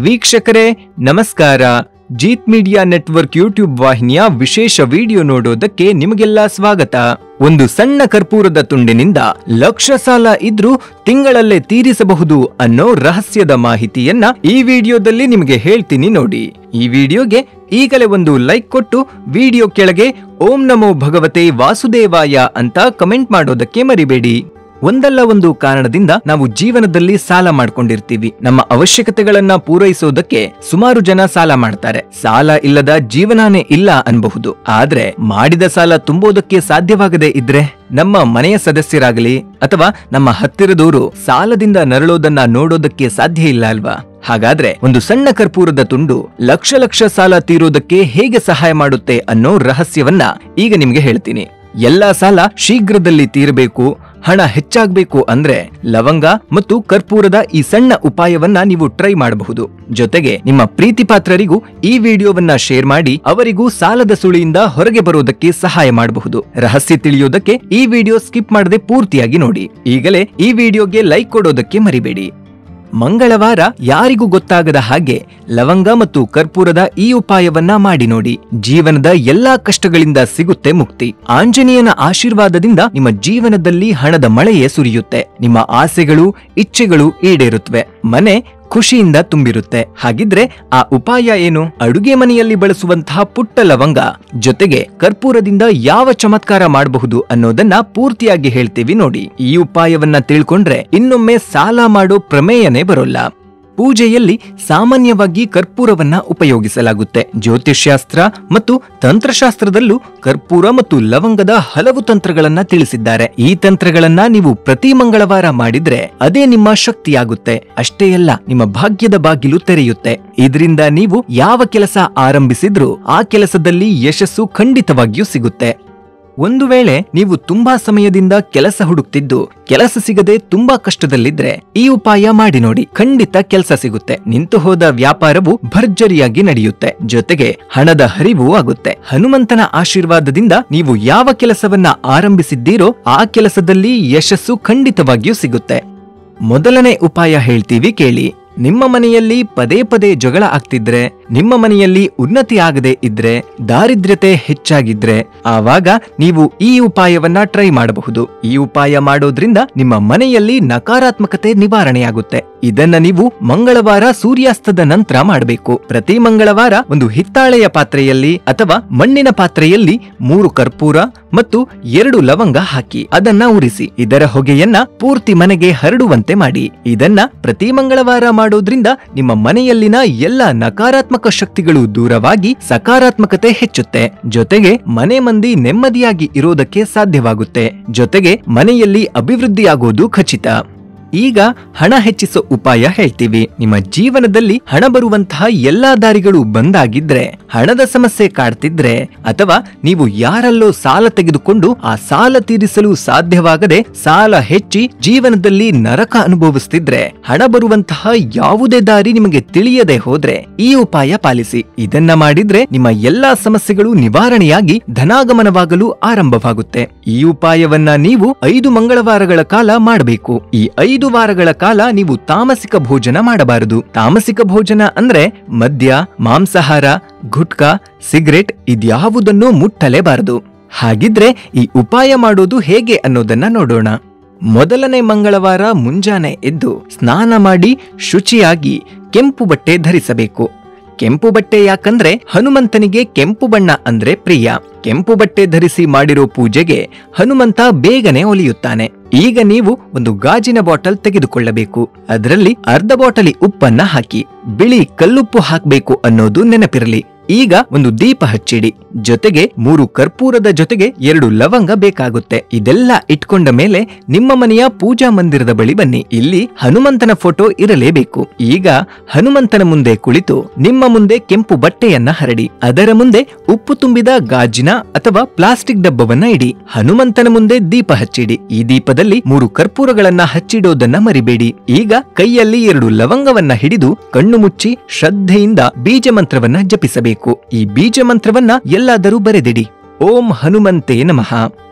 ವೀಕ್ಷಕರೇ ನಮಸ್ಕಾರ Jeet media network YouTube ವಾಹಿನಿಯ ವಿಶೇಷ ವಿಡಿಯೋ ನೋಡೋದಕ್ಕೆ ನಿಮಗೆಲ್ಲ ಸ್ವಾಗತ ಒಂದು ಸಣ್ಣ ಕರ್ಪೂರದ ತುಂಡಿನಿಂದ ಲಕ್ಷ ಸಾಲ ಇದ್ರೂ ತಿಂಗಳಲ್ಲೇ ತೀರಿಸಬಹುದು ಅನ್ನೋ ರಹಸ್ಯದ ಮಾಹಿತಿಯನ್ನ ಈ ವಿಡಿಯೋದಲ್ಲಿ ನಿಮಗೆ ಹೇಳ್ತೀನಿ ನೋಡಿ ಈ ವಿಡಿಯೋಗೆ ಈಗಲೇ ಒಂದು ಲೈಕ್ ಕೊಟ್ಟು ವಿಡಿಯೋ ಕೆಳಗೆ ಓಂ ನಮೋ ಭಗವತೆ ವಾಸುದೇವಾಯ ಅಂತ ಕಮೆಂಟ್ ಮಾಡೋದಕ್ಕೆ ಮರಿಬೇಡಿ ಒಂದಲ್ಲ ಒಂದು ಕಾರಣದಿಂದ ನಾವು ಜೀವನದಲ್ಲಿ ಸಾಲ ಮಾಡ್ಕೊಂಡಿರ್ತೀವಿ ನಮ್ಮ ಅವಶ್ಯಕತೆಗಳನ್ನ ಪೂರೈಸೋದಕ್ಕೆ ಸುಮಾರು ಜನ ಸಾಲ ಮಾಡ್ತಾರೆ ಸಾಲ ಇಲ್ಲದ ಜೀವನಾನೇ ಇಲ್ಲ ಅನ್ಬಹುದು ಆದ್ರೆ ಮಾಡಿದ ಸಾಲ ತುಂಬೋದಕ್ಕೆ ಸಾಧ್ಯವಾಗದೇ ಇದ್ರೆ ನಮ್ಮ ಮನೆಯ ಸದಸ್ಯರಾಗಲಿ ಅಥವಾ ನಮ್ಮ ಹತ್ತಿರದವರು ಸಾಲದಿಂದ ನರಳೋದನ್ನ ನೋಡೋದಕ್ಕೆ ಸಾಧ್ಯ ಇಲ್ಲ ಅಲ್ವಾ ಹಾಗಾದ್ರೆ ಒಂದು ಸಣ್ಣ ಕರ್ಪೂರದ ತುಂಡು ಲಕ್ಷ ಲಕ್ಷ ಸಾಲ ತೀರೋದಕ್ಕೆ ಹೇಗೆ ಸಹಾಯ ಮಾಡುತ್ತೆ ಅನ್ನೋ ರಹಸ್ಯವನ್ನ ಈಗ ನಿಮ್ಗೆ ಹೇಳ್ತೀನಿ ಎಲ್ಲಾ ಸಾಲ ಶೀಘ್ರದಲ್ಲಿ ತೀರಬೇಕು ಹಣ ಹೆಚ್ಚಾಗಬೇಕು ಅಂದ್ರೆ ಲವಂಗ ಮತ್ತು ಕರ್ಪೂರದ ಈ ಸಣ್ಣ ಉಪಾಯವನ್ನ ನೀವು ಟ್ರೈ ಮಾಡಬಹುದು ಜೊತೆಗೆ ನಿಮ್ಮ ಪ್ರೀತಿ ಪಾತ್ರರಿಗೂ ಈ ವಿಡಿಯೋವನ್ನ ಶೇರ್ ಮಾಡಿ ಅವರಿಗೂ ಸಾಲದ ಸುಳಿಯಿಂದ ಹೊರಗೆ ಬರೋದಕ್ಕೆ ಸಹಾಯ ಮಾಡಬಹುದು ರಹಸ್ಯ ತಿಳಿಯೋದಕ್ಕೆ ಈ ವಿಡಿಯೋ ಸ್ಕಿಪ್ ಮಾಡದೆ ಪೂರ್ತಿಯಾಗಿ ನೋಡಿ ಈಗಲೇ ಈ ವಿಡಿಯೋಗೆ ಲೈಕ್ ಕೊಡೋದಕ್ಕೆ ಮರಿಬೇಡಿ ಮಂಗಳವಾರ ಯಾರಿಗೂ ಗೊತ್ತಾಗದ ಹಾಗೆ ಲವಂಗ ಮತ್ತು ಕರ್ಪೂರದ ಈ ಉಪಾಯವನ್ನ ಮಾಡಿ ನೋಡಿ ಜೀವನದ ಎಲ್ಲಾ ಕಷ್ಟಗಳಿಂದ ಸಿಗುತ್ತೆ ಮುಕ್ತಿ ಆಂಜನೇಯನ ಆಶೀರ್ವಾದದಿಂದ ನಿಮ್ಮ ಜೀವನದಲ್ಲಿ ಹಣದ ಮಳೆಯೇ ಸುರಿಯುತ್ತೆ ನಿಮ್ಮ ಆಸೆಗಳು ಇಚ್ಛೆಗಳು ಈಡೇರುತ್ತವೆ ಮನೆ ಖುಷಿಯಿಂದ ತುಂಬಿರುತ್ತೆ ಹಾಗಿದ್ರೆ ಆ ಉಪಾಯ ಏನು ಅಡುಗೆ ಮನೆಯಲ್ಲಿ ಬಳಸುವಂತಹ ಪುಟ್ಟ ಲವಂಗ ಜೊತೆಗೆ ಕರ್ಪೂರದಿಂದ ಯಾವ ಚಮತ್ಕಾರ ಮಾಡಬಹುದು ಅನ್ನೋದನ್ನ ಪೂರ್ತಿಯಾಗಿ ಹೇಳ್ತೀವಿ ನೋಡಿ ಈ ಉಪಾಯವನ್ನ ತಿಳ್ಕೊಂಡ್ರೆ ಇನ್ನೊಮ್ಮೆ ಸಾಲ ಮಾಡೋ ಪ್ರಮೇಯನೇ ಬರೋಲ್ಲ ಪೂಜೆಯಲ್ಲಿ ಸಾಮಾನ್ಯವಾಗಿ ಕರ್ಪೂರವನ್ನ ಉಪಯೋಗಿಸಲಾಗುತ್ತೆ ಜ್ಯೋತಿಷ್ಯಾಸ್ತ್ರ ಮತ್ತು ತಂತ್ರಶಾಸ್ತ್ರದಲ್ಲೂ ಕರ್ಪೂರ ಮತ್ತು ಲವಂಗದ ಹಲವು ತಂತ್ರಗಳನ್ನ ತಿಳಿಸಿದ್ದಾರೆ ಈ ತಂತ್ರಗಳನ್ನ ನೀವು ಪ್ರತಿ ಮಂಗಳವಾರ ಮಾಡಿದ್ರೆ ಅದೇ ನಿಮ್ಮ ಶಕ್ತಿಯಾಗುತ್ತೆ ಅಷ್ಟೇ ಅಲ್ಲ ನಿಮ್ಮ ಭಾಗ್ಯದ ಬಾಗಿಲು ತೆರೆಯುತ್ತೆ ಇದರಿಂದ ನೀವು ಯಾವ ಕೆಲಸ ಆರಂಭಿಸಿದ್ರೂ ಆ ಕೆಲಸದಲ್ಲಿ ಯಶಸ್ಸು ಖಂಡಿತವಾಗಿಯೂ ಸಿಗುತ್ತೆ ಒಂದು ವೇಳೆ ನೀವು ತುಂಬಾ ಸಮಯದಿಂದ ಕೆಲಸ ಹುಡುಕ್ತಿದ್ದು ಕೆಲಸ ಸಿಗದೆ ತುಂಬಾ ಕಷ್ಟದಲ್ಲಿದ್ರೆ ಈ ಉಪಾಯ ಮಾಡಿ ನೋಡಿ ಖಂಡಿತ ಕೆಲಸ ಸಿಗುತ್ತೆ ನಿಂತು ಹೋದ ವ್ಯಾಪಾರವು ಭರ್ಜರಿಯಾಗಿ ನಡೆಯುತ್ತೆ ಜೊತೆಗೆ ಹಣದ ಹರಿವು ಆಗುತ್ತೆ ಹನುಮಂತನ ಆಶೀರ್ವಾದದಿಂದ ನೀವು ಯಾವ ಕೆಲಸವನ್ನ ಆರಂಭಿಸಿದ್ದೀರೋ ಆ ಕೆಲಸದಲ್ಲಿ ಯಶಸ್ಸು ಖಂಡಿತವಾಗಿಯೂ ಸಿಗುತ್ತೆ ಮೊದಲನೇ ಉಪಾಯ ಹೇಳ್ತೀವಿ ಕೇಳಿ ನಿಮ್ಮ ಮನೆಯಲ್ಲಿ ಪದೇ ಪದೇ ಜಗಳ ಆಗ್ತಿದ್ರೆ ನಿಮ್ಮ ಮನೆಯಲ್ಲಿ ಉನ್ನತಿ ಆಗದೆ ಇದ್ರೆ ದಾರಿದ್ರ್ಯತೆ ಹೆಚ್ಚಾಗಿದ್ರೆ ಆವಾಗ ನೀವು ಈ ಉಪಾಯವನ್ನ ಟ್ರೈ ಮಾಡಬಹುದು ಈ ಉಪಾಯ ಮಾಡೋದ್ರಿಂದ ನಿಮ್ಮ ಮನೆಯಲ್ಲಿ ನಕಾರಾತ್ಮಕತೆ ನಿವಾರಣೆಯಾಗುತ್ತೆ ಇದನ್ನ ನೀವು ಮಂಗಳವಾರ ಸೂರ್ಯಾಸ್ತದ ನಂತರ ಮಾಡಬೇಕು ಪ್ರತಿ ಮಂಗಳವಾರ ಒಂದು ಹಿತ್ತಾಳೆಯ ಪಾತ್ರೆಯಲ್ಲಿ ಅಥವಾ ಮಣ್ಣಿನ ಪಾತ್ರೆಯಲ್ಲಿ ಮೂರು ಕರ್ಪೂರ ಮತ್ತು ಎರಡು ಲವಂಗ ಹಾಕಿ ಅದನ್ನ ಉರಿಸಿ ಇದರ ಹೊಗೆಯನ್ನ ಪೂರ್ತಿ ಮನೆಗೆ ಹರಡುವಂತೆ ಮಾಡಿ ಇದನ್ನ ಪ್ರತಿ ಮಂಗಳವಾರ ಮಾಡೋದ್ರಿಂದ ನಿಮ್ಮ ಮನೆಯಲ್ಲಿನ ಎಲ್ಲ ನಕಾರಾತ್ಮಕ ಶಕ್ತಿಗಳು ದೂರವಾಗಿ ಸಕಾರಾತ್ಮಕತೆ ಹೆಚ್ಚುತ್ತೆ ಜೊತೆಗೆ ಮನೆ ಮಂದಿ ನೆಮ್ಮದಿಯಾಗಿ ಇರೋದಕ್ಕೆ ಸಾಧ್ಯವಾಗುತ್ತೆ ಜೊತೆಗೆ ಮನೆಯಲ್ಲಿ ಅಭಿವೃದ್ಧಿಯಾಗೋದು ಖಚಿತ ಈಗ ಹಣ ಹೆಚ್ಚಿಸೋ ಉಪಾಯ ಹೇಳ್ತೀವಿ ನಿಮ್ಮ ಜೀವನದಲ್ಲಿ ಹಣ ಬರುವಂತಹ ಎಲ್ಲಾ ದಾರಿಗಳು ಬಂದಾಗಿದ್ರೆ ಹಣದ ಸಮಸ್ಯೆ ಕಾಡ್ತಿದ್ರೆ ಅಥವಾ ನೀವು ಯಾರಲ್ಲೋ ಸಾಲ ತೆಗೆದುಕೊಂಡು ಆ ಸಾಲ ತೀರಿಸಲು ಸಾಧ್ಯವಾಗದೆ ಸಾಲ ಹೆಚ್ಚಿ ಜೀವನದಲ್ಲಿ ನರಕ ಅನುಭವಿಸ್ತಿದ್ರೆ ಹಣ ಬರುವಂತಹ ಯಾವುದೇ ದಾರಿ ನಿಮಗೆ ತಿಳಿಯದೆ ಹೋದ್ರೆ ಈ ಉಪಾಯ ಪಾಲಿಸಿ ಇದನ್ನ ಮಾಡಿದ್ರೆ ನಿಮ್ಮ ಎಲ್ಲಾ ಸಮಸ್ಯೆಗಳು ನಿವಾರಣೆಯಾಗಿ ಧನಾಗಮನವಾಗಲು ಆರಂಭವಾಗುತ್ತೆ ಈ ಉಪಾಯವನ್ನ ನೀವು ಐದು ಮಂಗಳವಾರಗಳ ಕಾಲ ಮಾಡಬೇಕು ಈ ಐದು ವಾರಗಳ ಕಾಲ ನೀವು ತಾಮಸಿಕ ಭೋಜನ ಮಾಡಬಾರದು ತಾಮಸಿಕ ಭೋಜನ ಅಂದ್ರೆ ಮದ್ಯ ಮಾಂಸಾಹಾರ ಗುಟ್ಕಾ ಸಿಗರೆಟ್ ಇದ್ಯಾವುದನ್ನು ಮುಟ್ಟಲೇಬಾರದು ಹಾಗಿದ್ರೆ ಈ ಉಪಾಯ ಮಾಡೋದು ಹೇಗೆ ಅನ್ನೋದನ್ನ ನೋಡೋಣ ಮೊದಲನೇ ಮಂಗಳವಾರ ಮುಂಜಾನೆ ಎದ್ದು ಸ್ನಾನ ಮಾಡಿ ಶುಚಿಯಾಗಿ ಕೆಂಪು ಬಟ್ಟೆ ಧರಿಸಬೇಕು ಕೆಂಪು ಬಟ್ಟೆ ಯಾಕಂದ್ರೆ ಹನುಮಂತನಿಗೆ ಕೆಂಪು ಬಣ್ಣ ಅಂದ್ರೆ ಪ್ರಿಯ ಕೆಂಪು ಬಟ್ಟೆ ಧರಿಸಿ ಮಾಡಿರೋ ಪೂಜೆಗೆ ಹನುಮಂತ ಬೇಗನೆ ಒಲಿಯುತ್ತಾನೆ ಈಗ ನೀವು ಒಂದು ಗಾಜಿನ ಬಾಟಲ್ ತೆಗೆದುಕೊಳ್ಳಬೇಕು ಅದರಲ್ಲಿ ಅರ್ಧ ಬಾಟಲಿ ಉಪ್ಪನ್ನ ಹಾಕಿ ಬಿಳಿ ಕಲ್ಲುಪ್ಪು ಹಾಕ್ಬೇಕು ಅನ್ನೋದು ನೆನಪಿರಲಿ ಈಗ ಒಂದು ದೀಪ ಹಚ್ಚಿಡಿ ಜೊತೆಗೆ ಮೂರು ಕರ್ಪೂರದ ಜೊತೆಗೆ ಎರಡು ಲವಂಗ ಬೇಕಾಗುತ್ತೆ ಇದೆಲ್ಲ ಇಟ್ಕೊಂಡ ಮೇಲೆ ನಿಮ್ಮ ಮನೆಯ ಪೂಜಾ ಮಂದಿರದ ಬಳಿ ಬನ್ನಿ ಇಲ್ಲಿ ಹನುಮಂತನ ಫೋಟೋ ಇರಲೇಬೇಕು ಈಗ ಹನುಮಂತನ ಮುಂದೆ ಕುಳಿತು ನಿಮ್ಮ ಮುಂದೆ ಕೆಂಪು ಬಟ್ಟೆಯನ್ನ ಹರಡಿ ಅದರ ಮುಂದೆ ಉಪ್ಪು ತುಂಬಿದ ಗಾಜಿನ ಅಥವಾ ಪ್ಲಾಸ್ಟಿಕ್ ಡಬ್ಬವನ್ನ ಇಡಿ ಹನುಮಂತನ ಮುಂದೆ ದೀಪ ಹಚ್ಚಿಡಿ ಈ ದೀಪದಲ್ಲಿ ಮೂರು ಕರ್ಪೂರಗಳನ್ನ ಹಚ್ಚಿಡೋದನ್ನ ಮರಿಬೇಡಿ ಈಗ ಕೈಯಲ್ಲಿ ಎರಡು ಲವಂಗವನ್ನ ಹಿಡಿದು ಕಣ್ಣು ಮುಚ್ಚಿ ಶ್ರದ್ಧೆಯಿಂದ ಬೀಜ ಮಂತ್ರವನ್ನ ಜಪಿಸಬೇಕು ಈ ಬೀಜ ಮಂತ್ರವನ್ನ ಎಲ್ಲಾದರೂ ಬರೆದಿಡಿ ಓಂ ಹನುಮಂತೆ ನಮಃ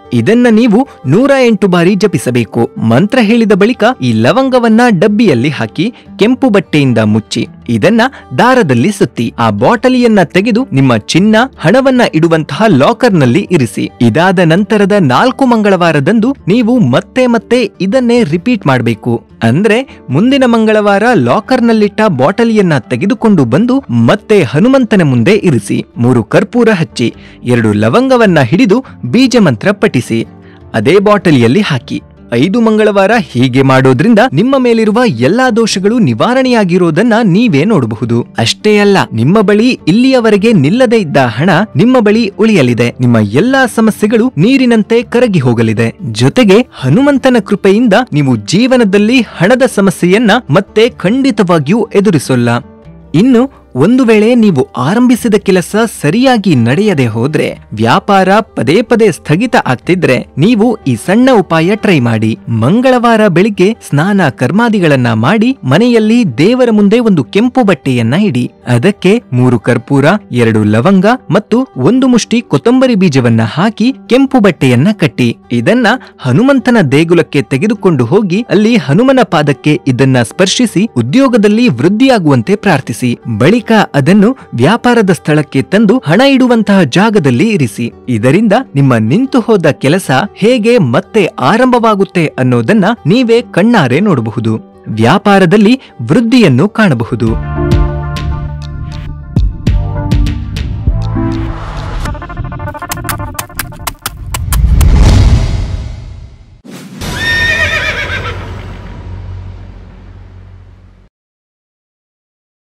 ಇದನ್ನ ನೀವು ನೂರ ಎಂಟು ಬಾರಿ ಜಪಿಸಬೇಕು ಮಂತ್ರ ಹೇಳಿದ ಬಳಿಕ ಈ ಲವಂಗವನ್ನ ಡಬ್ಬಿಯಲ್ಲಿ ಹಾಕಿ ಕೆಂಪು ಬಟ್ಟೆಯಿಂದ ಮುಚ್ಚಿ ಇದನ್ನ ದಾರದಲ್ಲಿ ಸುತ್ತಿ ಆ ಬಾಟಲಿಯನ್ನ ತೆಗೆದು ನಿಮ್ಮ ಚಿನ್ನ ಹಣವನ್ನ ಇಡುವಂತಹ ಲಾಕರ್ನಲ್ಲಿ ಇರಿಸಿ ಇದಾದ ನಂತರದ ನಾಲ್ಕು ಮಂಗಳವಾರದಂದು ನೀವು ಮತ್ತೆ ಮತ್ತೆ ಇದನ್ನೇ ರಿಪೀಟ್ ಮಾಡಬೇಕು ಅಂದ್ರೆ ಮುಂದಿನ ಮಂಗಳವಾರ ಲಾಕರ್ನಲ್ಲಿಟ್ಟ ಬಾಟಲಿಯನ್ನ ತೆಗೆದುಕೊಂಡು ಬಂದು ಮತ್ತೆ ಹನುಮಂತನ ಮುಂದೆ ಇರಿಸಿ ಮೂರು ಕರ್ಪೂರ ಹಚ್ಚಿ ಎರಡು ಲವಂಗವನ್ನ ಹಿಡಿದು ಬೀಜ ಮಂತ್ರ ಪಠಿಸಿ ಅದೇ ಬಾಟಲಿಯಲ್ಲಿ ಹಾಕಿ ಐದು ಮಂಗಳವಾರ ಹೀಗೆ ಮಾಡೋದ್ರಿಂದ ನಿಮ್ಮ ಮೇಲಿರುವ ಎಲ್ಲಾ ದೋಷಗಳು ನಿವಾರಣೆಯಾಗಿರೋದನ್ನ ನೀವೇ ನೋಡಬಹುದು ಅಷ್ಟೇ ಅಲ್ಲ ನಿಮ್ಮ ಬಳಿ ಇಲ್ಲಿಯವರೆಗೆ ನಿಲ್ಲದೆ ಇದ್ದ ಹಣ ನಿಮ್ಮ ಬಳಿ ಉಳಿಯಲಿದೆ ನಿಮ್ಮ ಎಲ್ಲಾ ಸಮಸ್ಯೆಗಳು ನೀರಿನಂತೆ ಕರಗಿ ಹೋಗಲಿದೆ ಜೊತೆಗೆ ಹನುಮಂತನ ಕೃಪೆಯಿಂದ ನೀವು ಜೀವನದಲ್ಲಿ ಹಣದ ಸಮಸ್ಯೆಯನ್ನ ಮತ್ತೆ ಖಂಡಿತವಾಗಿಯೂ ಎದುರಿಸೋಲ್ಲ ಇನ್ನು ಒಂದು ವೇಳೆ ನೀವು ಆರಂಭಿಸಿದ ಕೆಲಸ ಸರಿಯಾಗಿ ನಡೆಯದೆ ಹೋದ್ರೆ ವ್ಯಾಪಾರ ಪದೇ ಪದೇ ಸ್ಥಗಿತ ಆಗ್ತಿದ್ರೆ ನೀವು ಈ ಸಣ್ಣ ಉಪಾಯ ಟ್ರೈ ಮಾಡಿ ಮಂಗಳವಾರ ಬೆಳಿಗ್ಗೆ ಸ್ನಾನ ಕರ್ಮಾದಿಗಳನ್ನ ಮಾಡಿ ಮನೆಯಲ್ಲಿ ದೇವರ ಮುಂದೆ ಒಂದು ಕೆಂಪು ಬಟ್ಟೆಯನ್ನ ಇಡಿ ಅದಕ್ಕೆ ಮೂರು ಕರ್ಪೂರ ಎರಡು ಲವಂಗ ಮತ್ತು ಒಂದು ಮುಷ್ಟಿ ಕೊತ್ತಂಬರಿ ಬೀಜವನ್ನ ಹಾಕಿ ಕೆಂಪು ಬಟ್ಟೆಯನ್ನ ಕಟ್ಟಿ ಇದನ್ನ ಹನುಮಂತನ ದೇಗುಲಕ್ಕೆ ತೆಗೆದುಕೊಂಡು ಹೋಗಿ ಅಲ್ಲಿ ಹನುಮನ ಪಾದಕ್ಕೆ ಇದನ್ನ ಸ್ಪರ್ಶಿಸಿ ಉದ್ಯೋಗದಲ್ಲಿ ವೃದ್ಧಿಯಾಗುವಂತೆ ಪ್ರಾರ್ಥಿಸಿ ಬಳಿಕ ಅದನ್ನು ವ್ಯಾಪಾರದ ಸ್ಥಳಕ್ಕೆ ತಂದು ಹಣ ಇಡುವಂತಹ ಜಾಗದಲ್ಲಿ ಇರಿಸಿ ಇದರಿಂದ ನಿಮ್ಮ ನಿಂತು ಹೋದ ಕೆಲಸ ಹೇಗೆ ಮತ್ತೆ ಆರಂಭವಾಗುತ್ತೆ ಅನ್ನೋದನ್ನ ನೀವೇ ಕಣ್ಣಾರೆ ನೋಡಬಹುದು ವ್ಯಾಪಾರದಲ್ಲಿ ವೃದ್ಧಿಯನ್ನು ಕಾಣಬಹುದು